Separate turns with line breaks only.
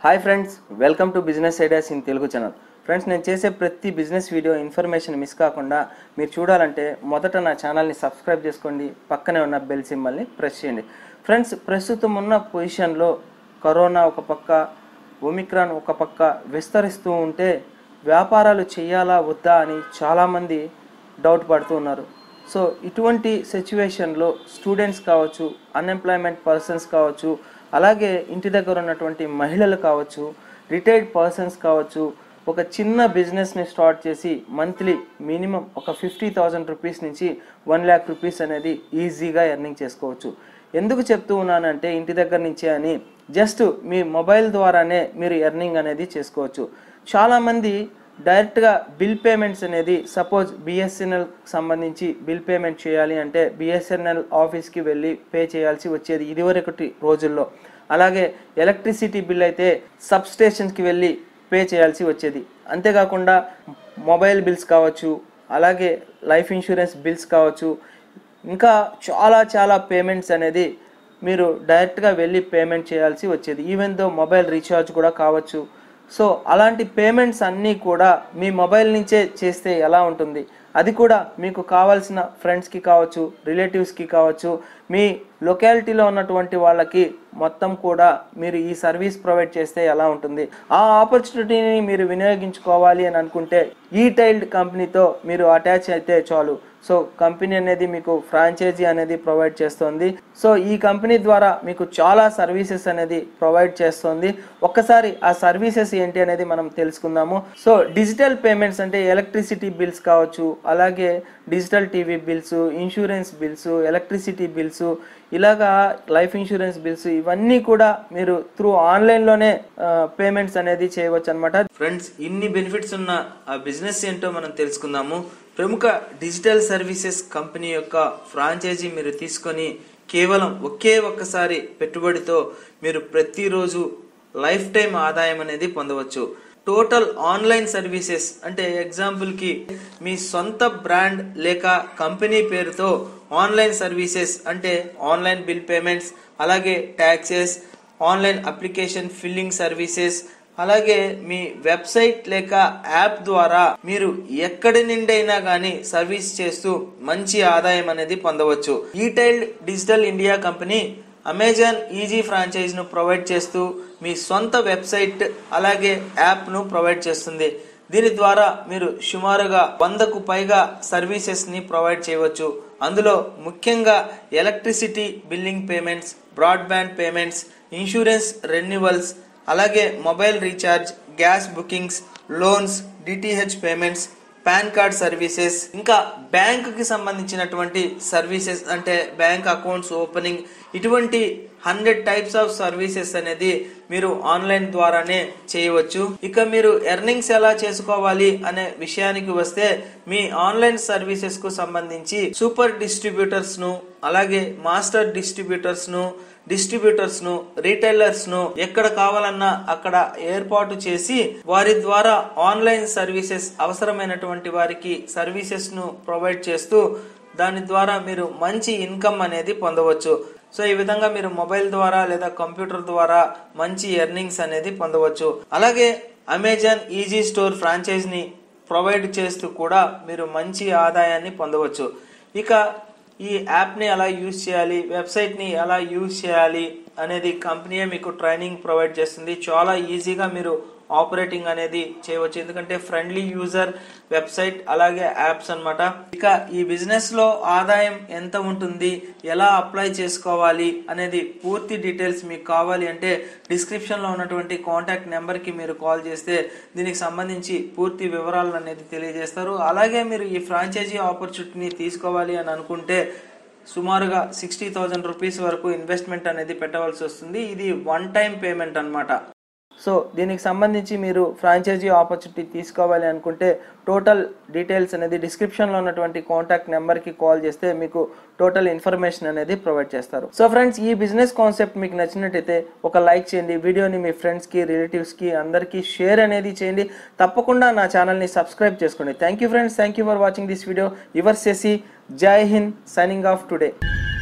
hi friends welcome to business ideas in Telugu channel friends నేను చేసే ప్రతి బిజినెస్ వీడియో ఇన్ఫర్మేషన్ మిస్ కాకుండా మీరు చూడాలంటే మొదట నా ఛానల్ని సబ్స్క్రైబ్ చేసుకోండి పక్కనే ఉన్న బెల్ సింబల్ని ప్రెస్ చేయండి ఫ్రెండ్స్ ప్రస్తుతం ఉన్న పొజిషన్లో కరోనా ఒక పక్క ఒమిక్రాన్ ఒక పక్క విస్తరిస్తూ ఉంటే వ్యాపారాలు చేయాలా వద్దా అని చాలామంది డౌట్ పడుతూ ఉన్నారు సో ఇటువంటి సిచ్యువేషన్లో స్టూడెంట్స్ కావచ్చు అన్ఎంప్లాయ్మెంట్ పర్సన్స్ కావచ్చు అలాగే ఇంటి దగ్గర ఉన్నటువంటి మహిళలు కావచ్చు రిటైర్డ్ పర్సన్స్ కావచ్చు ఒక చిన్న బిజినెస్ని స్టార్ట్ చేసి మంత్లీ మినిమం ఒక ఫిఫ్టీ థౌజండ్ రూపీస్ నుంచి వన్ ల్యాక్ రూపీస్ అనేది ఈజీగా ఎర్నింగ్ చేసుకోవచ్చు ఎందుకు చెప్తూ ఉన్నానంటే ఇంటి దగ్గర నుంచే అని జస్ట్ మీ మొబైల్ ద్వారానే మీరు ఎర్నింగ్ అనేది చేసుకోవచ్చు చాలామంది డైరెక్ట్గా బిల్ పేమెంట్స్ అనేది సపోజ్ బిఎస్ఎన్ఎల్ సంబంధించి బిల్ పేమెంట్ చేయాలి అంటే బిఎస్ఎన్ఎల్ ఆఫీస్కి వెళ్ళి పే చేయాల్సి వచ్చేది ఇదివరకటి రోజుల్లో అలాగే ఎలక్ట్రిసిటీ బిల్ అయితే సబ్ స్టేషన్స్కి వెళ్ళి పే చేయాల్సి వచ్చేది అంతేకాకుండా మొబైల్ బిల్స్ కావచ్చు అలాగే లైఫ్ ఇన్సూరెన్స్ బిల్స్ కావచ్చు ఇంకా చాలా చాలా పేమెంట్స్ అనేది మీరు డైరెక్ట్గా వెళ్ళి పేమెంట్ చేయాల్సి వచ్చేది ఈవెన్ దో మొబైల్ రీఛార్జ్ కూడా కావచ్చు సో అలాంటి పేమెంట్స్ అన్నీ కూడా మీ మొబైల్ నుంచే చేస్తే ఎలా ఉంటుంది అది కూడా మీకు కావాల్సిన ఫ్రెండ్స్కి కావచ్చు రిలేటివ్స్కి కావచ్చు మీ లొకాలిటీలో ఉన్నటువంటి వాళ్ళకి మొత్తం కూడా మీరు ఈ సర్వీస్ ప్రొవైడ్ చేస్తే ఎలా ఉంటుంది ఆ ఆపర్చునిటీని మీరు వినియోగించుకోవాలి అని అనుకుంటే ఈ టైల్డ్ కంపెనీతో మీరు అటాచ్ అయితే చాలు సో కంపెనీ అనేది మీకు ఫ్రాంచైజీ అనేది ప్రొవైడ్ చేస్తుంది సో ఈ కంపెనీ ద్వారా మీకు చాలా సర్వీసెస్ అనేది ప్రొవైడ్ చేస్తుంది ఒక్కసారి ఆ సర్వీసెస్ ఏంటి అనేది మనం తెలుసుకుందాము సో డిజిటల్ పేమెంట్స్ అంటే ఎలక్ట్రిసిటీ బిల్స్ కావచ్చు అలాగే digital TV bills insurance bills electricity bills ఇలాగా లైఫ్ ఇన్సూరెన్స్ బిల్స్ ఇవన్నీ కూడా మీరు త్రూ ఆన్లైన్లోనే పేమెంట్స్ అనేది చేయవచ్చు అనమాట ఫ్రెండ్స్ ఇన్ని బెనిఫిట్స్ ఉన్న ఆ బిజినెస్ ఏంటో మనం తెలుసుకుందాము ప్రముఖ డిజిటల్ సర్వీసెస్ కంపెనీ యొక్క ఫ్రాంచైజీ మీరు తీసుకొని కేవలం ఒకే ఒక్కసారి పెట్టుబడితో మీరు ప్రతిరోజు లైఫ్ టైం ఆదాయం అనేది పొందవచ్చు టోటల్ ఆన్లైన్ సర్వీసెస్ అంటే ఎగ్జాంపుల్కి మీ సొంత బ్రాండ్ లేక కంపెనీ పేరుతో ఆన్లైన్ సర్వీసెస్ అంటే ఆన్లైన్ బిల్ పేమెంట్స్ అలాగే taxes online application filling services అలాగే మీ వెబ్సైట్ లేక యాప్ ద్వారా మీరు ఎక్కడి నుండైనా కానీ సర్వీస్ చేస్తూ మంచి ఆదాయం అనేది పొందవచ్చు ఈ టైల్డ్ digital India company Amazon easy franchise ను ప్రొవైడ్ చేస్తూ మీ సొంత వెబ్సైట్ అలాగే యాప్ ను ప్రొవైడ్ చేస్తుంది దీని ద్వారా మీరు సుమారుగా వందకు పైగా సర్వీసెస్ ని ప్రొవైడ్ చేయవచ్చు అందులో ముఖ్యంగా electricity billing payments broadband payments insurance renewals అలాగే mobile recharge gas bookings loans DTH payments PAN card services ఇంకా బ్యాంక్ కి సంబంధించినటువంటి సర్వీసెస్ అంటే బ్యాంక్ అకౌంట్స్ ఓపెనింగ్ ఇటువంటి హండ్రెడ్ టైప్స్ ఆఫ్ సర్వీసెస్ అనేది మీరు ఆన్లైన్ ద్వారానే చేయవచ్చు ఇక మీరు ఎర్నింగ్స్ ఎలా చేసుకోవాలి అనే విషయానికి వస్తే మీ ఆన్లైన్ సర్వీసెస్ కు సంబంధించి సూపర్ డిస్ట్రిబ్యూటర్స్ ను అలాగే మాస్టర్ డిస్ట్రిబ్యూటర్స్ ను డిస్ట్రిబ్యూటర్స్ ను రీటైలర్స్ ను ఎక్కడ కావాలన్నా అక్కడ ఏర్పాటు చేసి వారి ద్వారా ఆన్లైన్ సర్వీసెస్ అవసరమైనటువంటి వారికి సర్వీసెస్ ను ప్రొవైడ్ చేస్తూ దాని ద్వారా మీరు మంచి ఇన్కమ్ అనేది పొందవచ్చు సో ఈ విధంగా మీరు మొబైల్ ద్వారా లేదా కంప్యూటర్ ద్వారా మంచి ఎర్నింగ్స్ అనేది పొందవచ్చు అలాగే అమెజాన్ ఈజీ స్టోర్ ఫ్రాంచైజ్ ని ప్రొవైడ్ చేస్తూ కూడా మీరు మంచి ఆదాయాన్ని పొందవచ్చు ఇక ఈ యాప్ని ఎలా యూజ్ చేయాలి వెబ్సైట్ని ఎలా యూజ్ చేయాలి అనేది కంపెనీయే మీకు ట్రైనింగ్ ప్రొవైడ్ చేస్తుంది చాలా ఈజీగా మీరు ఆపరేటింగ్ అనేది చేయవచ్చు ఎందుకంటే ఫ్రెండ్లీ యూజర్ వెబ్సైట్ అలాగే యాప్స్ అన్నమాట ఇక ఈ బిజినెస్ లో ఆదాయం ఎంత ఉంటుంది ఎలా అప్లై చేసుకోవాలి అనేది పూర్తి డీటెయిల్స్ మీకు కావాలి అంటే డిస్క్రిప్షన్ లో ఉన్నటువంటి కాంటాక్ట్ నెంబర్ కి మీరు కాల్ చేస్తే దీనికి సంబంధించి పూర్తి వివరాలు అనేది తెలియజేస్తారు అలాగే మీరు ఈ ఫ్రాంచైజీ ఆపర్చునిటీని తీసుకోవాలి అని అనుకుంటే సుమారుగా సిక్స్టీ థౌజండ్ రూపీస్ వరకు ఇన్వెస్ట్మెంట్ అనేది పెట్టవలసి వస్తుంది ఇది వన్ టైం పేమెంట్ అన్నమాట సో దీనికి సంబంధించి మీరు ఫ్రాంచైజీ ఆపర్చునిటీ తీసుకోవాలి అనుకుంటే టోటల్ డీటెయిల్స్ అనేది డిస్క్రిప్షన్లో ఉన్నటువంటి కాంటాక్ట్ నెంబర్కి కాల్ చేస్తే మీకు టోటల్ ఇన్ఫర్మేషన్ అనేది ప్రొవైడ్ చేస్తారు సో ఫ్రెండ్స్ ఈ బిజినెస్ కాన్సెప్ట్ మీకు నచ్చినట్టయితే ఒక లైక్ చేయండి వీడియోని మీ ఫ్రెండ్స్కి రిలేటివ్స్కి అందరికీ షేర్ అనేది చేయండి తప్పకుండా నా ఛానల్ని సబ్స్క్రైబ్ చేసుకోండి thank you friends thank you for watching this video your సెసి జై హింద్ సైనింగ్ ఆఫ్ టుడే